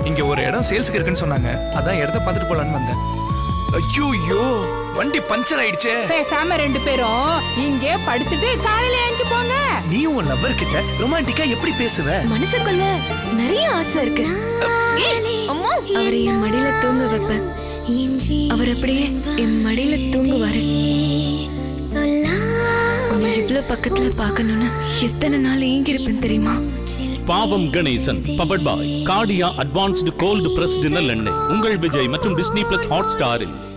இங்க ஒரு இடம் சேல்ஸ்க்கு இருக்குன்னு சொன்னாங்க அதான் இடத்த பார்த்துட்டு போலான்னு வந்தேன் ஐயோ வண்டி பஞ்சர் ஆயிடுச்சே பேசாம ரெண்டு பேரும் இங்கே படுத்துட்டு காலையில எழுந்து போங்க நீ உன் லவ்வர் கிட்ட ரொமான்டிக்கா எப்படி பேசுவ மனசுக்குள்ள நிறைய ஆசை இருக்கு அம்மா அவரை என் மடியில தூங்க வைப்பேன் அவர் அப்படியே என் மடியில தூங்குவாரு உன்னை இவ்வளவு பக்கத்துல பார்க்கணும்னு எத்தனை நாள் ஏங்கிருப்பேன் தெரியுமா பாவம் கணேசன் பவர்ட் பாய் காடியா அட்வான்ஸ்டு கோல்டு பிரஸ் டின்னர் எண்ணெய் உங்கள் விஜய் மற்றும் டிஸ்னி பிளஸ் ஹாட் ஸ்டாரில்